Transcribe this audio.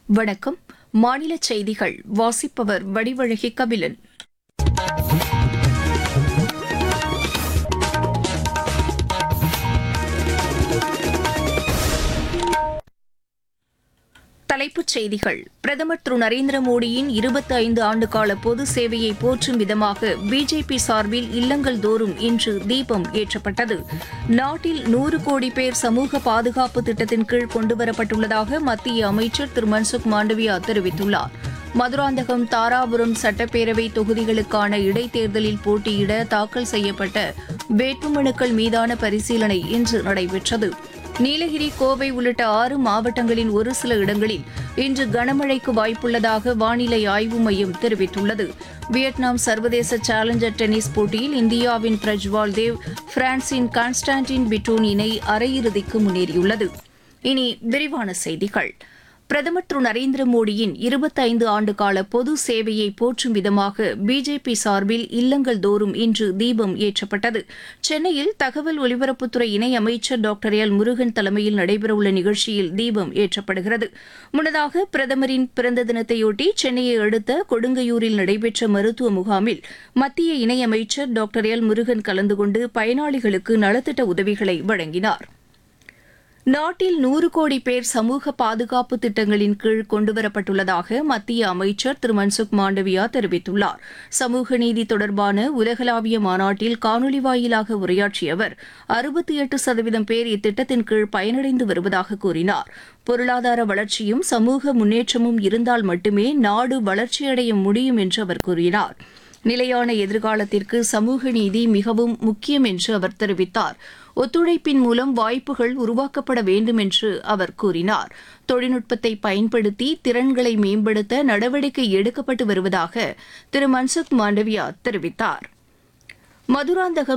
வணக்கம் மாநில செய்திகள் வாசிப்பவர் வடிவழகி கபிலன் தலைப்புச் செய்திகள் பிரதமர் திரு நரேந்திர மோடியின் இருபத்தி ஐந்து ஆண்டுகால பொது சேவையை போற்றும் விதமாக பிஜேபி சார்பில் இல்லங்கள் தோறும் இன்று தீபம் ஏற்றப்பட்டது நாட்டில் நூறு கோடி பேர் சமூக பாதுகாப்பு திட்டத்தின் கீழ் கொண்டுவரப்பட்டுள்ளதாக மத்திய அமைச்சர் திரு மன்சுக் மாண்டவியா தெரிவித்துள்ளார் மதுராந்தகம் தாராபுரம் சட்டப்பேரவை தொகுதிகளுக்கான இடைத்தேர்தலில் போட்டியிட தாக்கல் செய்யப்பட்ட வேட்புமனுக்கள் மீதான பரிசீலனை இன்று நடைபெற்றது நீலகிரி கோவை உள்ளிட்ட ஆறு மாவட்டங்களின் ஒரு சில இடங்களில் இன்று கனமழைக்கு வாய்ப்புள்ளதாக வானிலை ஆய்வு மையம் தெரிவித்துள்ளது வியட்நாம் சர்வதேச சேலஞ்சர் டென்னிஸ் போட்டியில் இந்தியாவின் பிரஜ்வால் தேவ் பிரான்சின் கான்ஸ்டான்டின் பிட்டோன் இணை அரையிறுதிக்கு முன்னேறியுள்ளது இனி விரிவான செய்திகள் பிரதமர் திரு நரேந்திர மோடியின் இருபத்தைந்து ஆண்டுகால பொது சேவையை போற்றும் விதமாக பிஜேபி சார்பில் இல்லங்கள் தோறும் இன்று தீபம் ஏற்றப்பட்டது சென்னையில் தகவல் ஒலிபரப்புத்துறை இணை அமைச்சர் டாக்டர் எல் முருகன் தலைமையில் நடைபெறவுள்ள நிகழ்ச்சியில் தீபம் ஏற்றப்படுகிறது முன்னதாக பிரதமரின் பிறந்த தினத்தையொட்டி சென்னையை அடுத்த கொடுங்கையூரில் நடைபெற்ற மருத்துவ முகாமில் மத்திய இணையமைச்சர் டாக்டர் எல் முருகன் கலந்து கொண்டு பயனாளிகளுக்கு நலத்திட்ட உதவிகளை வழங்கினார் நாட்டில் நூறு கோடி பேர் சமூக பாதுகாப்பு திட்டங்களின் கீழ் கொண்டுவரப்பட்டுள்ளதாக மத்திய அமைச்சர் திரு மன்சுக் மாண்டவியா தெரிவித்துள்ளார் சமூக நீதி தொடர்பான உலகளாவிய மாநாட்டில் காணொலி வாயிலாக உரையாற்றிய அவர் அறுபத்தி எட்டு சதவீதம் பேர் இத்திட்டத்தின் கீழ் பயனடைந்து வருவதாக கூறினார் பொருளாதார வளர்ச்சியும் சமூக முன்னேற்றமும் இருந்தால் மட்டுமே நாடு வளர்ச்சியடைய முடியும் என்று அவர் கூறினார் நிலையான எதிர்காலத்திற்கு சமூக நீதி மிகவும் முக்கியம் என்று அவர் தெரிவித்தார் ஒத்துழைப்பின் மூலம் வாய்ப்புகள் உருவாக்கப்பட வேண்டும் என்று அவர் கூறினார் தொழில்நுட்பத்தை பயன்படுத்தி திறன்களை மேம்படுத்த நடவடிக்கை எடுக்கப்பட்டு வருவதாக திரு மன்சுக் மாண்டவியா தெரிவித்தார் மதுராந்தகம்